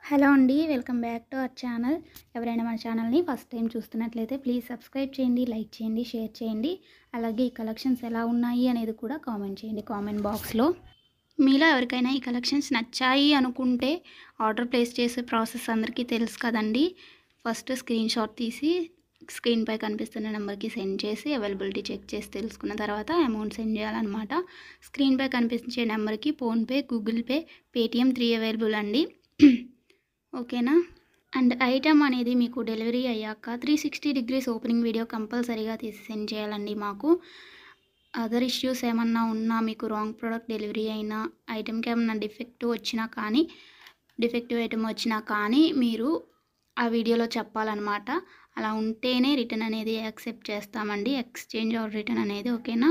hello అండి welcome back to our channel ఎవరైనా మన ఛానల్ని ఫస్ట్ టైం చూస్తున్నట్లయితే ప్లీజ్ సబ్స్క్రైబ్ చేయండి లైక్ చేయండి షేర్ చేయండి అలాగే ఈ కలెక్షన్స్ ఎలా ఉన్నాయి అనేది కూడా కామెంట్ చేయండి కామెంట్ బాక్స్లో మీలో ఎవరికైనా ఈ కలెక్షన్స్ నచ్చాయి అనుకుంటే ఆర్డర్ ప్లేస్ చేసే ప్రాసెస్ అందరికీ తెలుసు కదండి ఫస్ట్ స్క్రీన్ షాట్ తీసి స్క్రీన్పై కనిపిస్తున్న నెంబర్కి సెండ్ చేసి అవైలబిలిటీ చెక్ చేసి తెలుసుకున్న తర్వాత అమౌంట్ సెండ్ చేయాలన్నమాట స్క్రీన్పై కనిపించే నెంబర్కి PhonePe Google Pay Paytm three available అండి ఓకేనా అండ్ ఐటమ్ అనేది మీకు డెలివరీ అయ్యాక three sixty degrees opening video కంపల్సరీగా తీసి సెండ్ చేయాలండి మాకు అదర్ ఇష్యూస్ ఏమన్నా ఉన్నా మీకు రాంగ్ ప్రోడక్ట్ డెలివరీ అయినా ఐటెంకి ఏమన్నా డిఫెక్ట్ వచ్చినా కానీ డిఫెక్టివ్ ఐటమ్ వచ్చినా కానీ మీరు ఆ వీడియోలో చెప్పాలన్నమాట అలా ఉంటేనే రిటర్న్ అనేది యాక్సెప్ట్ చేస్తామండి ఎక్స్చేంజ్ ఆర్ రిటర్న్ అనేది ఓకేనా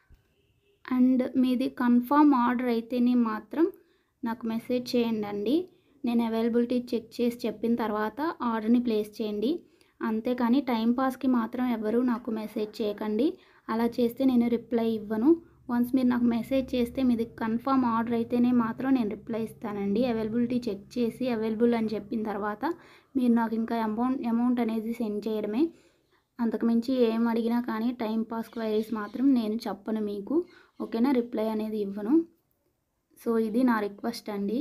అండ్ మీది కన్ఫామ్ ఆర్డర్ అయితేనే మాత్రం నాకు మెసేజ్ చేయండి అండి నేను అవైలబిలిటీ చెక్ చేసి చెప్పిన తర్వాత ఆర్డర్ని ప్లేస్ చేయండి అంతేకాని టైంపాస్కి మాత్రం ఎవరు నాకు మెసేజ్ చేయకండి అలా చేస్తే నేను రిప్లై ఇవ్వను వన్స్ మీరు నాకు మెసేజ్ చేస్తే మీది కన్ఫామ్ ఆర్డర్ అయితేనే మాత్రం నేను రిప్లై ఇస్తానండి అవైలబిలిటీ చెక్ చేసి అవైలబుల్ అని చెప్పిన తర్వాత మీరు నాకు ఇంకా అమౌంట్ అమౌంట్ అనేది సెండ్ చేయడమే అంతకుమించి ఏం అడిగినా కానీ టైం పాస్ క్వైరీస్ మాత్రం నేను చెప్పను మీకు ఓకేనా రిప్లై అనేది ఇవ్వను సో ఇది నా రిక్వెస్ట్ అండి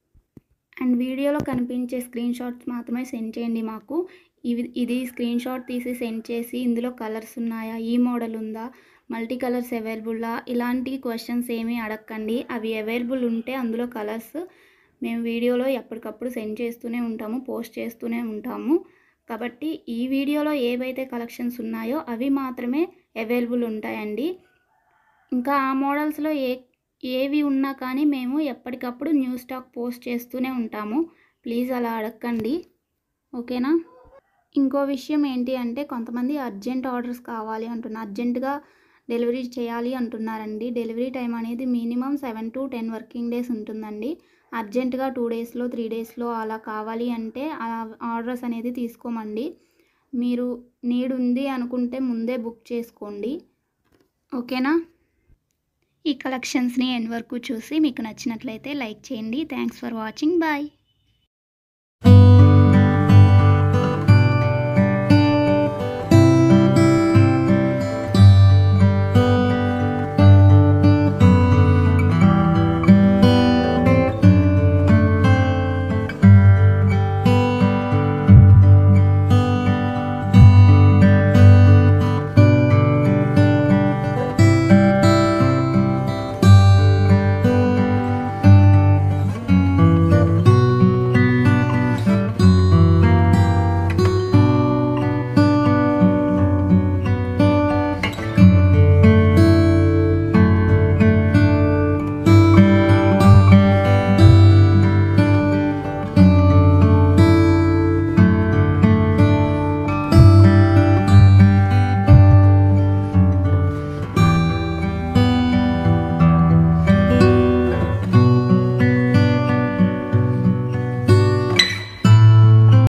అండ్ వీడియోలో కనిపించే స్క్రీన్ షాట్స్ మాత్రమే సెండ్ చేయండి మాకు ఇవి ఇది స్క్రీన్ షాట్ తీసి సెండ్ చేసి ఇందులో కలర్స్ ఉన్నాయా ఈ మోడల్ ఉందా మల్టీ కలర్స్ అవైలబుల్లా ఇలాంటి క్వశ్చన్స్ ఏమీ అడగకండి అవి అవైలబుల్ ఉంటే అందులో కలర్స్ మేము వీడియోలో ఎప్పటికప్పుడు సెండ్ చేస్తూనే ఉంటాము పోస్ట్ చేస్తూనే ఉంటాము కాబట్టి ఈ వీడియోలో ఏవైతే కలెక్షన్స్ ఉన్నాయో అవి మాత్రమే అవైలబుల్ ఉంటాయండి ఇంకా ఆ మోడల్స్లో ఏ ఏవి ఉన్నా కానీ మేము ఎప్పటికప్పుడు న్యూ స్టాక్ పోస్ట్ చేస్తూనే ఉంటాము ప్లీజ్ అలా అడగండి ఓకేనా ఇంకో విషయం ఏంటి అంటే కొంతమంది అర్జెంట్ ఆర్డర్స్ కావాలి అంటున్నారు అర్జెంటుగా డెలివరీ చేయాలి అంటున్నారండి డెలివరీ టైం అనేది minimum seven to ten working days ఉంటుందండి అర్జెంటుగా టూ డేస్లో త్రీ డేస్లో అలా కావాలి అంటే ఆ ఆర్డర్స్ అనేది తీసుకోమండి మీరు నీడ్ ఉంది అనుకుంటే ముందే బుక్ చేసుకోండి ఓకేనా ఈ కలెక్షన్స్ని ఎండ్ వరకు చూసి మీకు నచ్చినట్లయితే లైక్ చేయండి థ్యాంక్స్ ఫర్ వాచింగ్ బాయ్